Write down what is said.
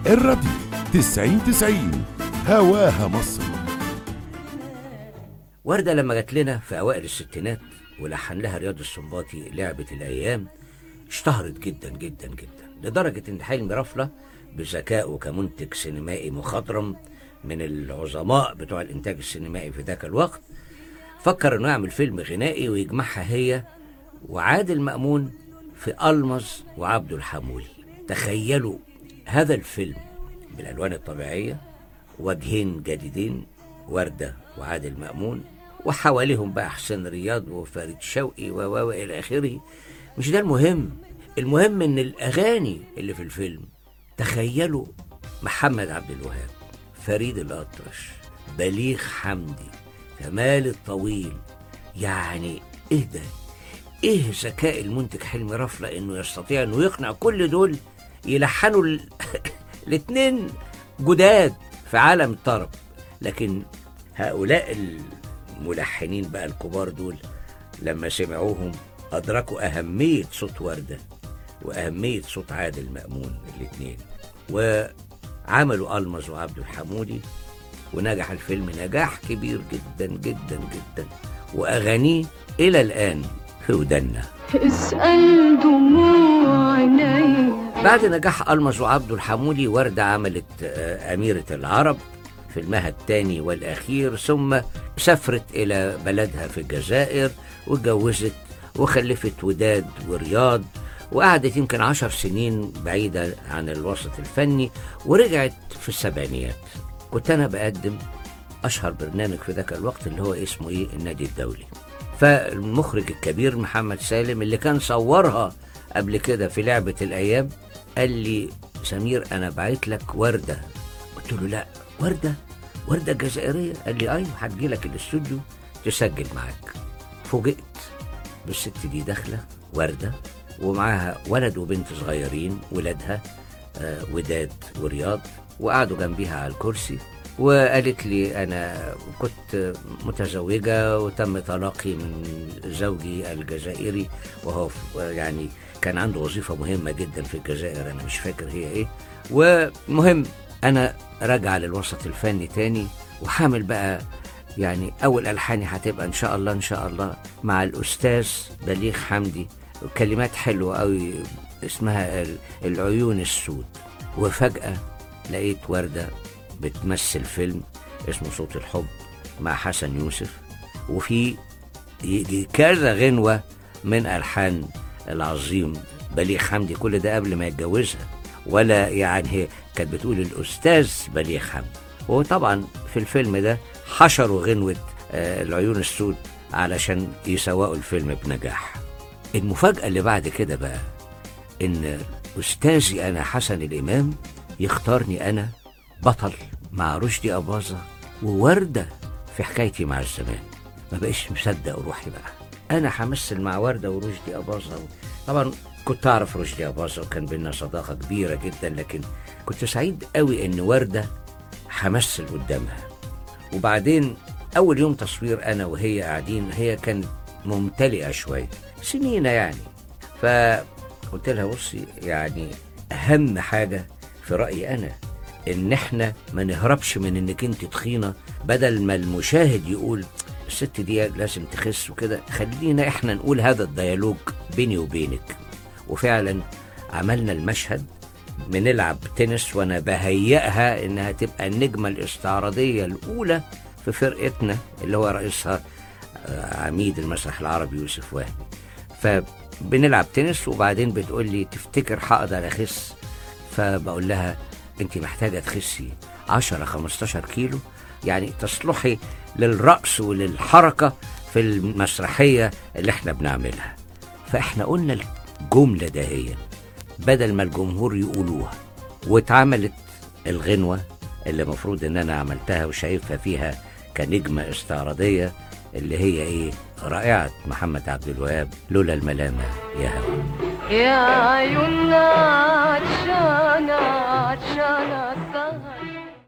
الراديو تسعين تسعين هواها مصر وردة لما جات لنا في أوائل الستينات ولحن لها رياض السنباطي لعبة الأيام اشتهرت جدا جدا جدا لدرجة إن حلمي رفلة بذكائه كمنتج سينمائي مخضرم من العظماء بتوع الإنتاج السينمائي في ذاك الوقت فكر إنه يعمل فيلم غنائي ويجمعها هي وعادل مأمون في ألمز وعبده الحمولي تخيلوا هذا الفيلم بالألوان الطبيعية وجهين جديدين وردة وعادل مأمون وحواليهم بقى حسين رياض وفريد شوقي و و إلى آخره مش ده المهم المهم إن الأغاني اللي في الفيلم تخيلوا محمد عبد الوهاب فريد الأطرش بليغ حمدي كمال الطويل يعني إيه ده إيه ذكاء المنتج حلمي رفلة إنه يستطيع إنه يقنع كل دول يلحنوا ال- الاتنين جداد في عالم الطرب لكن هؤلاء الملحنين بقى الكبار دول لما سمعوهم أدركوا أهمية صوت وردة وأهمية صوت عادل مأمون الاتنين وعملوا ألمز وعبد الحمودي ونجح الفيلم نجاح كبير جدا جدا جدا وأغانيه إلى الآن في ودنا اسأل دموع عيني بعد نجاح ألمز وعبد الحمولي وردة عملت آه، أميرة العرب فيلمها الثاني والأخير ثم سافرت إلى بلدها في الجزائر واتجوزت وخلفت وداد ورياض وقعدت يمكن عشر سنين بعيدة عن الوسط الفني ورجعت في السبعينيات كنت أنا بقدم أشهر برنامج في ذاك الوقت اللي هو اسمه إيه النادي الدولي فالمخرج الكبير محمد سالم اللي كان صورها قبل كده في لعبة الأيام قال لي سمير أنا بعت لك وردة قلت له لا وردة وردة جزائرية قال لي أيوه هتجي لك الاستوديو تسجل معاك فوجئت بالست دي داخلة وردة ومعاها ولد وبنت صغيرين ولادها آه، وداد ورياض وقعدوا جنبيها على الكرسي وقالت لي أنا كنت متزوجة وتم طلاقي من زوجي الجزائري وهو ف- يعني كان عنده وظيفة مهمة جدا في الجزائر أنا مش فاكر هي إيه ومهم أنا راجعة للوسط الفني تاني وحامل بقى يعني أول ألحاني هتبقى إن شاء الله إن شاء الله مع الأستاذ بليغ حمدي كلمات حلوة أوي اسمها ال- العيون السود وفجأة لقيت وردة بتمثل فيلم اسمه صوت الحب مع حسن يوسف وفي يجي كذا غنوة من ألحان العظيم بليغ حمدي كل ده قبل ما يتجوزها ولا يعني هي كانت بتقول الأستاذ بليغ حمدي وطبعا في الفيلم ده حشروا غنوة آه، العيون السود علشان يسوقوا الفيلم بنجاح المفاجأة اللي بعد كده بقى إن أستاذي أنا حسن الإمام يختارني أنا بطل مع رشدي أباظة ووردة في حكايتي مع الزمان ما بقيش مصدق روحي بقى أنا همثل مع وردة ورشدي أباظة طبعا كنت أعرف رشدي أباظة وكان بينا صداقة كبيرة جدا لكن كنت سعيد قوي إن وردة همثل قدامها وبعدين أول يوم تصوير أنا وهي قاعدين هي كانت ممتلئة شوية سنينة يعني فقلت لها بصي يعني أهم حاجة في رأيي أنا إن إحنا ما نهربش من إنك أنت تخينة بدل ما المشاهد يقول الست دي لازم تخس وكده خلينا إحنا نقول هذا الديالوج بيني وبينك وفعلا عملنا المشهد بنلعب تنس وانا بهيئها انها تبقى النجمه الاستعراضيه الاولى في فرقتنا اللي هو رئيسها آه، عميد المسرح العربي يوسف وهبي فبنلعب تنس وبعدين بتقول لي تفتكر هقدر اخس فبقول لها انت محتاجه تخسي 10 15 كيلو يعني تصلحي للرقص وللحركه في المسرحيه اللي احنا بنعملها فاحنا قلنا الجمله دهيا بدل ما الجمهور يقولوها واتعملت الغنوة اللي مفروض ان انا عملتها وشايفها فيها كنجمة استعراضية اللي هي ايه رائعة محمد عبد الوهاب لولا الملامة يا هوا يا عيون عطشانة عطشانة